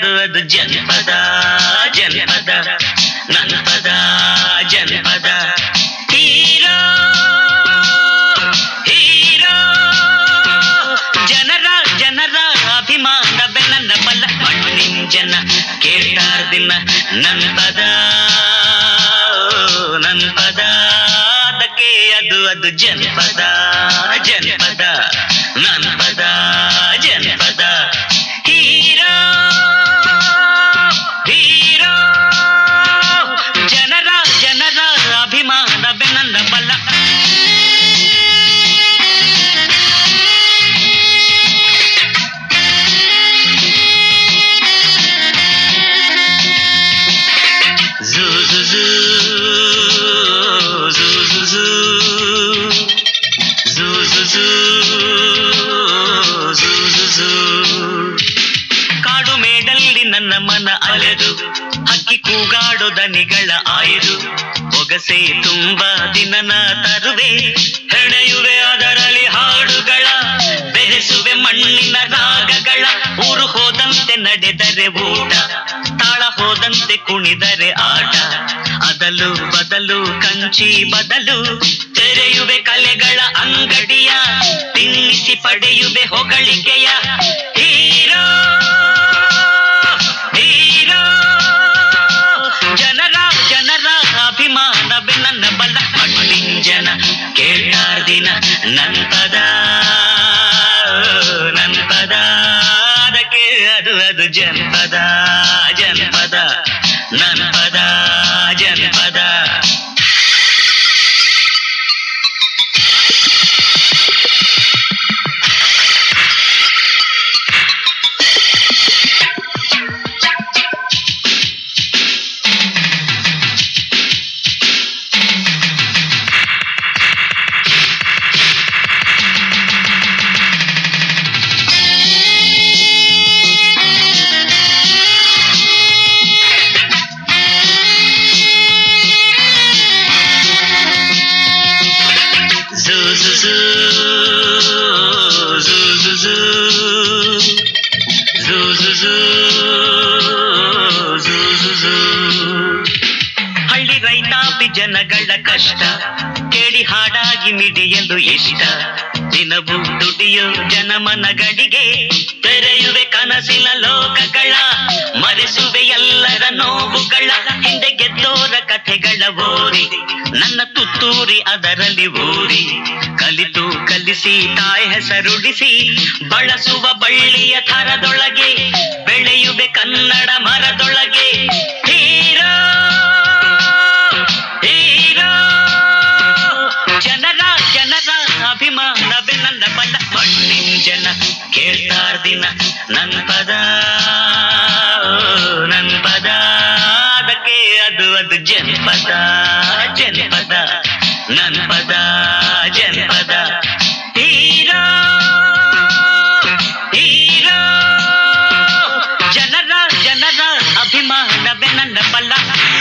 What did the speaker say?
ಅದು ಅದು ಜನಪದ ಜನಪದ ನನ್ನ ಪದ ಜನಪದ ಹೀರೋ ಹೀರೋ ಜನರ ಜನರ ಅಭಿಮಾನವೇ ನನ್ನ ಬಲ ಮಣ್ಣಿನ ಜನ ಕೇಳ್ತಾರ ದಿನ ನನ್ನ ಪದ ನನ್ನ ಪದ ಅದಕ್ಕೆ ಅದು ಅದು ಜನಪದ ಜನಪದ ನನ್ನ ಪದ ಜನಪದ ಹೀರೋ ಹೀರೋ ಜನರ ಜನರ ಅಭಿಮಾನವೇ ನನ್ನ ಬಲ Zoo, zoo, zoo. Zoo, zoo, zoo. Zoo, zoo, zoo. Zoo, zoo, zoo. ಕಾಡು ಮೇಡಲ್ಲಿ ನನ್ನ ಮನ ಅಲೆದು ಹಕ್ಕಿ ಕೂಗಾಡೋ ದನಿಗಳ ಆಯ್ದು ಒಗಸೆ ತುಂಬಾ ದಿನನ ತರುವೆ ಹೆಣೆಯುವೆ ಅದರಲ್ಲಿ ಹಾಡುಗಳ ಬೆರೆಸುವೆ ಮಣ್ಣಿನ ರಾಗಗಳ ಊರು ಹೋದಂತೆ ನಡೆದರೆ ಊಟ ತಾಳ ಹೋದಂತೆ ಕುಣಿದರೆ ಆಟ ಅದಲು ಬದಲು ಕಂಚಿ ಬದಲು ತೆರೆಯುವೆ ಕಲೆಗಳ ಅಂಗಡಿಯ ತಿನ್ನಿಸಿ ಪಡೆಯುವೆ ಹೊಗಳಿಕೆಯ ಹೀರೋ ಹೀರೋ ಜನರ ಜನರ ಅಭಿಮಾನವೇ ನನ್ನ ಬಲ ಮಣ್ಣಿನ ಜನ ಕೇಳ್ತಾರ ದಿನ ನನ್ ಪದ ನನ್ ಪದ ಅದಕ್ಕೆ ಅದು ಅದು ಜನಪದ ಜನಪದ ನನ್ ಪದ ಜನಪದ Zoo, zoo, zoo. Zoo, zoo, zoo. Zoo, zoo, zoo. Zoo, zoo, zoo. ಹಳ್ಳಿ ರೈತಾಪಿ ಜನಗಳ ಕಷ್ಟ ಕೇಳಿ ಹಾಡಾಗಿ ಮಿಡಿಯಲು ಇಷ್ಟ ದಿನವೂ ದುಡಿಯೋ ಜನಮನಗಳಿಗೆ ತೆರೆಯುವೆ ಕನಸಿನ ಲೋಕಗಳ ಮರೆಸುವೆ ಎಲ್ಲರ ನೋವುಗಳ ಹಿಂದೆ ಗೆದ್ದೋರ ಕಥೆಗಳ ಓರಿ ನನ್ನ ತುತ್ತೂರಿ ಅದರಲ್ಲಿ ಊರಿ ಕಲಿತು ಕಲಿಸಿ ತಾಯಿ ಹೆಸರುಡಿಸಿ ಬಳಸುವ ಬಳ್ಳಿಯ ಥರದೊಳಗೆ ಬೆಳೆಯುವೆ ಕನ್ನಡ ಮರದೊಳಗೆ ಹೀರೋ ಹೀರೋ ಜನರ ಜನರ ಅಭಿಮಾನವೇ ನನ್ನ ಬಲ ಮಣ್ಣಿನ ಜನ ಕೇಳ್ತಾರ ದಿನ ನನ್ ಪದ ನನ್ ಪದ ಅದಕ್ಕೆ ಅದು ಅದು ಜನಪದ ಜನಪದ ನನ್ ಪದ ಜನಪದ ಹೀರೋ ಹೀರೋ ಜನರ ಜನರ ಅಭಿಮಾನವೇ ನನ್ನ ಬಲ